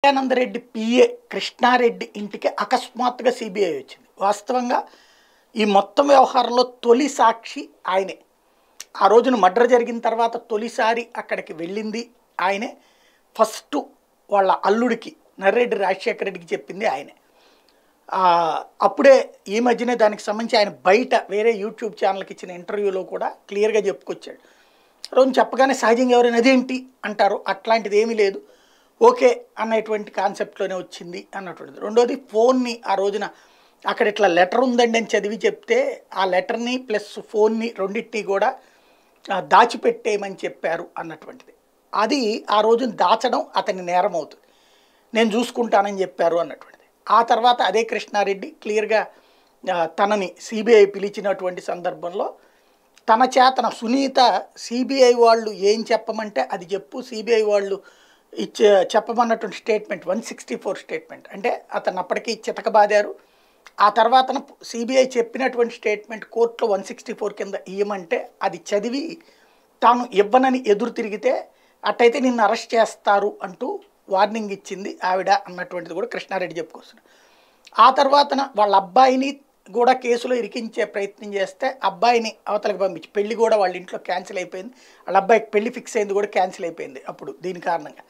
Vivekananda Reddy PA Krishna Reddy ఇంటికి అకస్మాత్తుగా CBI వచ్చింది వాస్తవంగా ఈ మొత్తం వ్యవహారంలో తొలి సాక్షి ఆయనే ఆ రోజున మర్డర్ జరిగిన తర్వాత తొలిసారి అక్కడికి వెళ్ళింది ఆయనే ఫస్ట్ వాళ్ళ అల్లుడికి నర్రెడ్డి రాజశేఖర రెడ్డికి చెప్పింది ఆయనే ఆ, అప్పుడే ఈ మధ్యనే దానికి సంబంధించి ఆయన బయట వేరే యూట్యూబ్ ఛానల్కి ఇచ్చిన ఇంటర్వ్యూలో కూడా క్లియర్గా చెప్పుకొచ్చాడు రోజు చెప్పగానే సహజంగా ఎవరైనా అదేంటి అంటారు అట్లాంటిది ఏమీ లేదు ఓకే అన్నటువంటి కాన్సెప్ట్లోనే వచ్చింది అన్నటువంటిది రెండోది ఫోన్ని ఆ రోజున అక్కడ ఇట్లా లెటర్ ఉందండి అని చదివి చెప్తే ఆ లెటర్ని ప్లస్ ఫోన్ని రెండింటినీ కూడా ఆ, దాచిపెట్టేయమని చెప్పారు అన్నటువంటిది అది ఆ రోజున దాచడం అతని నేరం అవుతుంది నేను చూసుకుంటానని చెప్పారు అన్నటువంటిది ఆ తర్వాత అదే కృష్ణారెడ్డి క్లియర్గా ఆ, తనని సిబిఐ పిలిచినటువంటి సందర్భంలో తన చేతన సునీత సిబిఐ వాళ్ళు ఏం చెప్పమంటే అది చెప్పు సిబిఐ వాళ్ళు ఇచ్చే చెప్పమన్నటువంటి statement one sixty four statement అంటే అతను అప్పటికి చితకబాదారు ఆ తర్వాత సిబిఐ చెప్పినటువంటి స్టేట్మెంట్ కోర్టులో వన్ సిక్స్టీ ఫోర్ కింద ఇయ్యమంటే అది చదివి తాను ఇవ్వనని ఎదురు తిరిగితే అట్టయితే నిన్ను అరెస్ట్ చేస్తారు అంటూ వార్నింగ్ ఇచ్చింది ఆవిడ అన్నటువంటిది కూడా కృష్ణారెడ్డి చెప్పుకొస్తున్నాడు ఆ తర్వాతన వాళ్ళ అబ్బాయిని కూడా కేసులో ఇరికించే ప్రయత్నం చేస్తే అబ్బాయిని అవతలకి పంపించి పెళ్లి కూడా వాళ్ళ ఇంట్లో క్యాన్సిల్ అయిపోయింది వాళ్ళ అబ్బాయికి పెళ్లి ఫిక్స్ అయింది కూడా క్యాన్సిల్ అయిపోయింది అప్పుడు దీని కారణంగా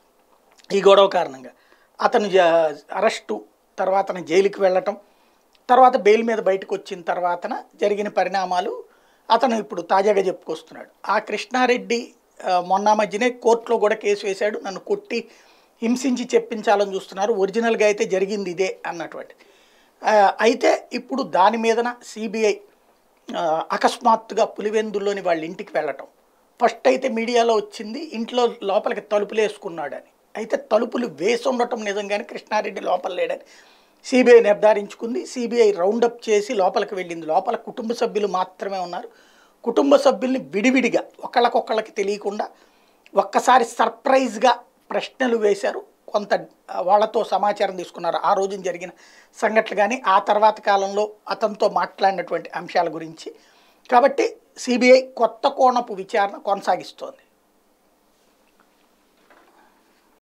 ఈ గొడవ కారణంగా అతను జ- అరెస్టు తర్వాత జైలుకి వెళ్ళటం తర్వాత బెయిల్ మీద బయటకు వచ్చిన తర్వాతన జరిగిన పరిణామాలు అతను ఇప్పుడు తాజాగా చెప్పుకొస్తున్నాడు ఆ కృష్ణారెడ్డి ఆ, మొన్న మధ్యనే కోర్టులో కూడా కేసు వేశాడు నన్ను కొట్టి హింసించి చెప్పించాలని చూస్తున్నారు ఒరిజినల్గా అయితే జరిగింది ఇదే అన్నటువంటి ఆ, అయితే ఇప్పుడు దాని మీదన సిబిఐ అకస్మాత్తుగా పులివెందుల్లోని వాళ్ళ ఇంటికి వెళ్ళటం ఫస్ట్ అయితే మీడియాలో వచ్చింది ఇంట్లో లోపలికి తలుపులు వేసుకున్నాడని అయితే తలుపులు వేసి ఉండటం నిజంగానే కృష్ణారెడ్డి లోపల లేడని సిబిఐ నిర్ధారించుకుంది సిబిఐ రౌండప్ చేసి లోపలికి వెళ్ళింది లోపల కుటుంబ సభ్యులు మాత్రమే ఉన్నారు కుటుంబ సభ్యుల్ని విడివిడిగా ఒకళ్ళకొకళ్ళకి తెలియకుండా ఒక్కసారి సర్ప్రైజ్గా ప్రశ్నలు వేశారు కొంత ఆ, వాళ్ళతో సమాచారం తీసుకున్నారు ఆ రోజున జరిగిన సంఘటనలు కానీ ఆ తర్వాత కాలంలో అతనితో మాట్లాడినటువంటి అంశాల గురించి కాబట్టి సిబిఐ కొత్త కోణపు విచారణ కొనసాగిస్తోంది